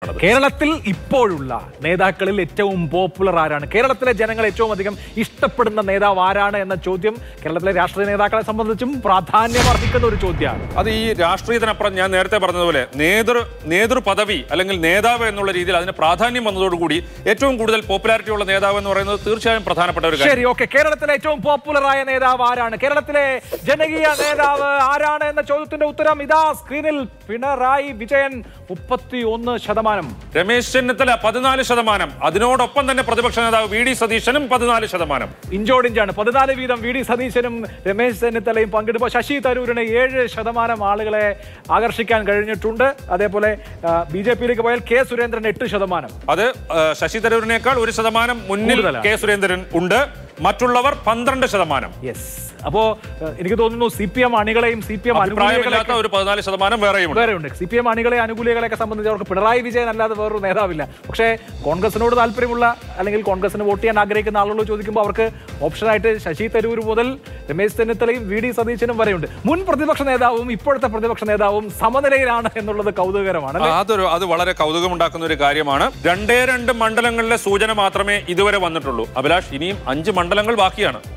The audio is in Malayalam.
പ്രധാനപ്പെട്ടത് കേരളത്തിൽ ഇപ്പോഴുള്ള നേതാക്കളിൽ ഏറ്റവും പോപ്പുലർ ആരാണ് കേരളത്തിലെ ജനങ്ങൾ ഏറ്റവും അധികം ഇഷ്ടപ്പെടുന്ന നേതാവ് ആരാണ് എന്ന ചോദ്യം കേരളത്തിലെ രാഷ്ട്രീയ നേതാക്കളെ സംബന്ധിച്ചും പ്രാധാന്യം അർഹിക്കുന്ന ഒരു ചോദ്യമാണ് അത് ഈ രാഷ്ട്രീയത്തിനപ്പുറം ഞാൻ നേരത്തെ പറഞ്ഞതുപോലെ നേതൃ നേതൃ പദവി അല്ലെങ്കിൽ നേതാവ് എന്നുള്ള രീതിയിൽ അതിന് പ്രാധാന്യം വന്നതോടുകൂടി ഏറ്റവും കൂടുതൽ പോപ്പുലാരിറ്റി ഉള്ള നേതാവ് എന്ന് പറയുന്നത് തീർച്ചയായും പ്രധാനപ്പെട്ട ഒരു കാര്യം ശരി ഓക്കെ കേരളത്തിലെ ഏറ്റവും പോപ്പുലർ ആയ നേതാവ് ആരാണ് കേരളത്തിലെ ജനകീയ നേതാവ് ആരാണ് എന്ന ചോദ്യത്തിന്റെ ഉത്തരം ഇതാ സ്ക്രീനിൽ പിണറായി വിജയൻ മുപ്പത്തി ഒന്ന് ശതമാനം രമേശ് ചെന്നിത്തല പതിനാല് ശതമാനം അതിനോടൊപ്പം തന്നെ പ്രതിപക്ഷ നേതാവ് വി ഡി സതീശനും പതിനാല് ശതമാനം ഇഞ്ചോടിഞ്ചാണ് പതിനാല് വീതം വി ഡി സതീശനും രമേശ് ചെന്നിത്തലയും പങ്കെടുപ്പോൾ ശശി തരൂരിന് ഏഴ് ശതമാനം ആളുകളെ ആകർഷിക്കാൻ കഴിഞ്ഞിട്ടുണ്ട് അതേപോലെ ബി ജെ പിയിലേക്ക് പോയാൽ കെ സുരേന്ദ്രൻ എട്ട് ശതമാനം അത് ആ, ശശി തരൂരിനേക്കാൾ ഒരു ശതമാനം മുന്നിൽ കൂടുതലാണ്. കെ സുരേന്ദ്രൻ ഉണ്ട് മറ്റുള്ളവർ പന്ത്രണ്ട് ശതമാനം യെസ് അപ്പോ ഏഹ്, എനിക്ക് തോന്നുന്നു സി പി എം അണികളെയും സി പി എം അഭിപ്രായമില്ലാത്ത ഒരു പതിനാല് ശതമാനം വേറെയുമുണ്ട് വേറെ ഉണ്ട് സി പി എം അണികളെ അനുകൂലികളെയൊക്കെ സംബന്ധിച്ച് അവർക്ക് പിണറായി വിജയൻ അല്ലാതെ വേറൊരു നേതാവില്ല പക്ഷേ കോൺഗ്രസിനോട് താല്പര്യമുള്ള അല്ലെങ്കിൽ കോൺഗ്രസിന് വോട്ട് ചെയ്യാൻ ആഗ്രഹിക്കുന്ന ആളുകളോട് ചോദിക്കുമ്പോൾ അവർക്ക് ഓപ്ഷനായിട്ട് ശശി തരൂർ മുതൽ രമേശ് ചെന്നിത്തലയും വി ഡി സതീശനും വരെയുണ്ട് മുൻ പ്രതിപക്ഷ നേതാവും ഇപ്പോഴത്തെ പ്രതിപക്ഷ നേതാവും സമനിലയിലാണ് എന്നുള്ളത് കൗതുകകരമാണ് അല്ലേ? അതൊരു അത് വളരെ കൗതുകമുണ്ടാക്കുന്ന ഒരു കാര്യമാണ് രണ്ടേ രണ്ട് മണ്ഡലങ്ങളിലെ സൂചന മാത്രമേ ഇതുവരെ വന്നിട്ടുള്ളൂ അഭിലാഷ് ഇനിയും അഞ്ച് മണ്ഡലങ്ങൾ ബാക്കിയാണ്